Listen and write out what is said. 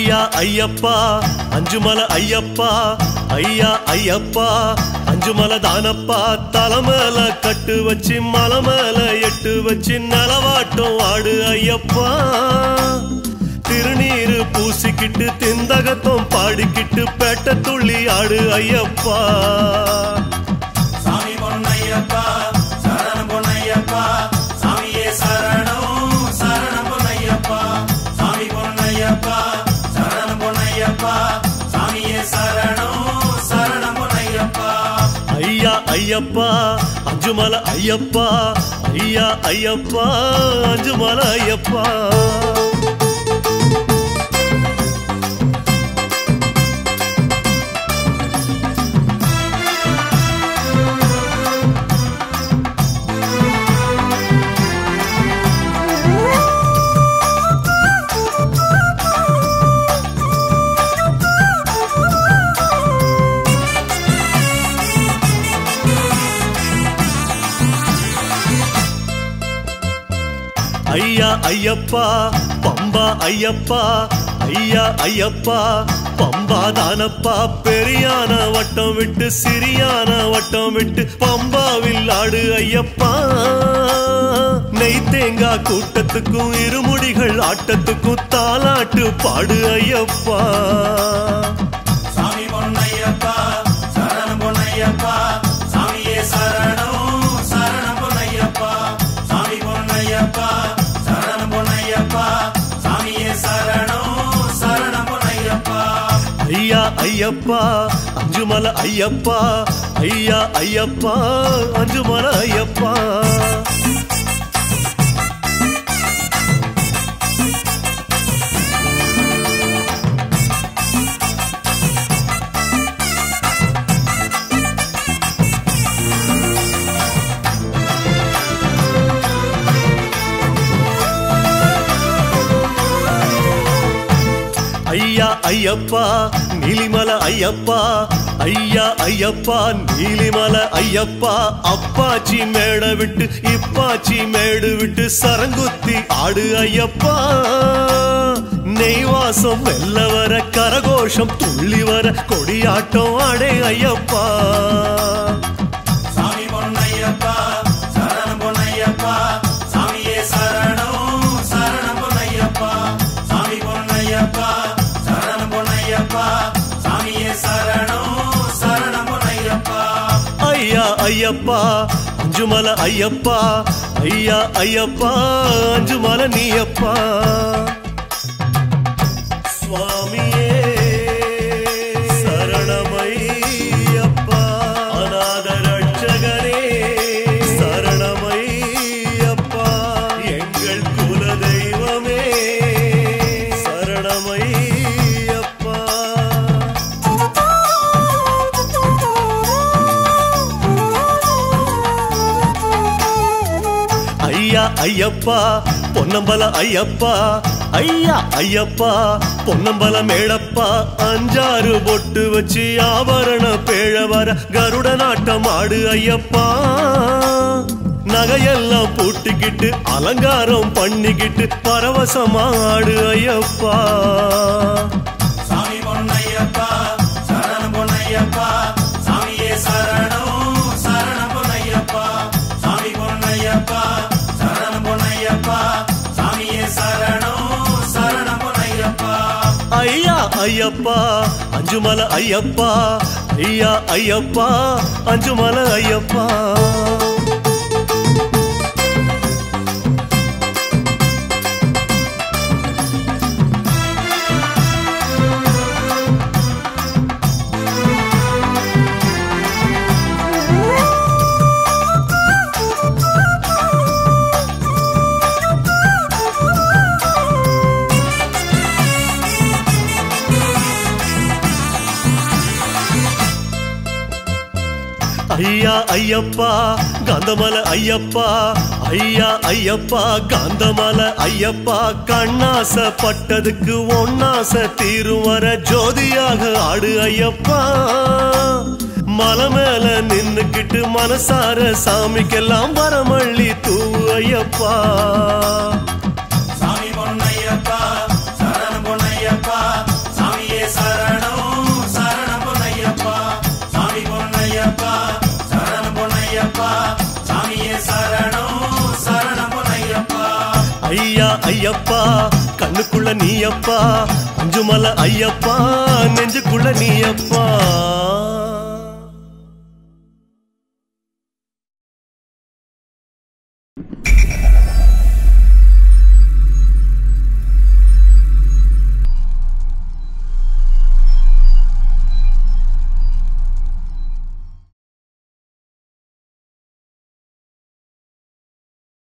ஐயா ஐயப்பா அஞ்சுமலை ஐயப்பா ஐயா ஐயப்பா அஞ்சுமலை தானப்பா தலைமேல கட்டு வச்சு மலை மேல எட்டு வச்சு நலவாட்டம் ஆடு ஐயப்பா திருநீரு பூசிக்கிட்டு திந்தகத்தம் பாடிக்கிட்டு பேட்ட துள்ளி ஆடு ஐயப்பா சாமி பொன்னையப்பா சரணம் பொன்னையப்பா சாமியே சரணம் சரணம் பொன்னையப்பா சாமி பொன்னையப்பா சரணம் பொன்னையப்பா சாமியே சரணம் சரணம் பொன்னையப்பா ஐயா ஐயப்பா அஞ்சுமலை ஐயப்பா ஐயா ஐயப்பா அஞ்சுமலை ஐயப்பா ஐயா ஐயப்பா பம்பா ஐயப்பா ஐயா ஐயப்பா பம்பா தானப்பா பெரியான வட்டம் விட்டு சிறியான வட்டம் விட்டு பம்பாவில் ஆடு ஐயப்பா நெய் தேங்காய் கூட்டத்துக்கும் இருமுடிகள் ஆட்டத்துக்கும் தாலாட்டு பாடு ஐயப்பா சாமி பொன்னையப்பா சரணம் பொன்னையப்பா சாமியே சரணம் சரணம் பொன்னையப்பா சாமி பொன்னையப்பா சரணம் பொன்னையப்பா சாமியே சரணம் சரணம் பொன்னையப்பா ஐயா ஐயப்பா அஞ்சுமலை ஐயப்பா ஐயா ஐயப்பா அஞ்சுமலை ஐயப்பா ஐயா ஐயப்பா நீலிமலை ஐயப்பா ஐயா ஐயப்பா நீலிமலை ஐயப்பா அப்பாச்சி மேட விட்டு இப்பாச்சி மேடு விட்டு சரங்குத்தி ஆடு ஐயப்பா நெய்வாசம் வெல்ல வர கரகோஷம் துள்ளி வர கொடியாட்டம் ஆடே ஐயப்பா சாமி பொன்னையப்பா சரணம் பொன்னையப்பா சாமியே சரணம் சரணம் பொன்னையப்பா சாமி பொன்னையப்பா சரணம் பொன்னையப்பா சாமியே சரணம் சரணம் பொன்னையப்பா ஐயா ஐயப்பா அஞ்சுமலை ஐயப்பா ஐயா ஐயப்பா அஞ்சுமலை நீயப்பா சுவாமியே சரணமையப்பா அநாத ரட்சகரே சரணமையப்பா எங்கள் குல தெய்வமே சரணமையப்பா ஐயா ஐயப்பா பொன்னம்பல ஐயப்பா ஐயா ஐயப்பா பொன்னம்பல மேடப்பா அஞ்சாறு பொட்டு வச்சு ஆபரண பேழ வர கருட நாட்டம் ஆடு ஐயப்பா நகையெல்லாம் பூட்டிக்கிட்டு அலங்காரம் பண்ணிக்கிட்டு பரவசமா ஆடு ஐயப்பா சாமி பொன்னையப்பா சரணம் பொன்னையப்பா சாமியே சரணம் சரணம் பொன்னையப்பா சாமி பொன்னையப்பா சரணம் பொன்னையப்பா சாமியே சரணம் சரணம் பொன்னையப்பா ஐயா ஐயப்பா அஞ்சுமலை ஐயப்பா ஐயா ஐயப்பா அஞ்சுமலை ஐயப்பா ஐயா ஐயப்பா காந்தமல ஐயப்பா ஐயா ஐயப்பா காந்தமல ஐயப்பா கண்ணாசப்பட்டதுக்கு ஒன்னாச தீரும் வர ஜோதியாக ஆடு ஐயப்பா மலை மேல நின்னுக்கிட்டு மனசார சாமிக்கெல்லாம் வரமள்ளி தூவு ஐயப்பா சாமி பொன்னையப்பா சரணம் பொன்னையப்பா ஐயப்பா கண்ணுக்குள்ள நீயப்பா அஞ்சுமல ஐயப்பா நெஞ்சுக்குள்ள நீயப்பா